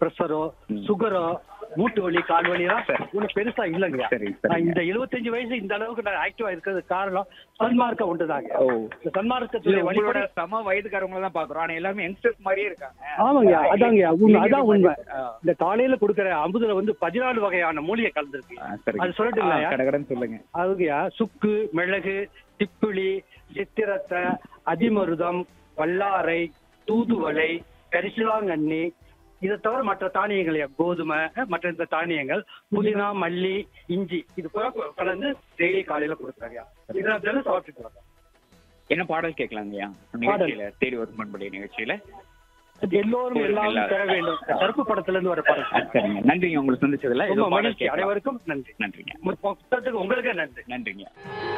பிரஷரோ ம். சுகரோ மூட்டு வலி கால் வலிலாம் சரி. ஒன்றும் பெருசா இல்லைங்க சரி, சரிங்க. நான் இந்த 75 வயசு இந்த அளவுக்கு நான் ஆக்டிவா இருக்கிறது காரணம் சன்மார்க்கம் ஒன்றுதாங்க ஓ இந்த சன்மார்க்கத்துடைய உங்களோட வழிபட சம வயதுக்காரங்கள தான் பாக்குறோம் ஆனா எல்லாமே யங்ஸ்டர்ஸ் மாதிரியே இருக்காங்க ஆமாங்க அதாங்க உண்மை அதான் உண்மை ஆ. இந்த காலையில கொடுக்குற அமுதுல வந்து பதினாலு வகையான மூலிகை கலந்துருக்கு ஆ, சரிங்க. அது சொல்லட்டுங்களா? ஆ, கடகடன்னு சொல்லுங்க அதுங்கய்யா சுக்கு மிளகு திப்பிலி சித்திரத்தை அதிமருதம் வல்லாரை தூதுவளை கரிசலாங்கண்ணி இதை தவிர மற்ற தானியங்கள் ஐயா, கோதுமை அஹ், மற்ற இந்த தானியங்கள் புதினா மல்லி இஞ்சி இது பூரா கலந்து டெய்லி காலையில கொடுக்குறாங்க இதெல்லாம் தினம் சாப்பிட்டுட்டு வரோம் என்ன பாடல் கேட்கலாங்கய்யா நிகழ்ச்சியில தேடி வரும் பண்புடைய நிகழ்ச்சியில அது எல்லோரும் எல்லாம் பெற வேண்டும் கருப்பு படத்துல இருந்து வர ஆ, படம் சரிங்க நன்றிங்க உங்களை சந்திச்சதுல ரொம்ப ஏதோ பாடல் மகிழ்ச்சி கேட்கலாம். அனைவருக்கும் நன்றி நன்றிங்க புத்தகத்துக்கு உங்களுக்கு நன்றி நன்றிங்க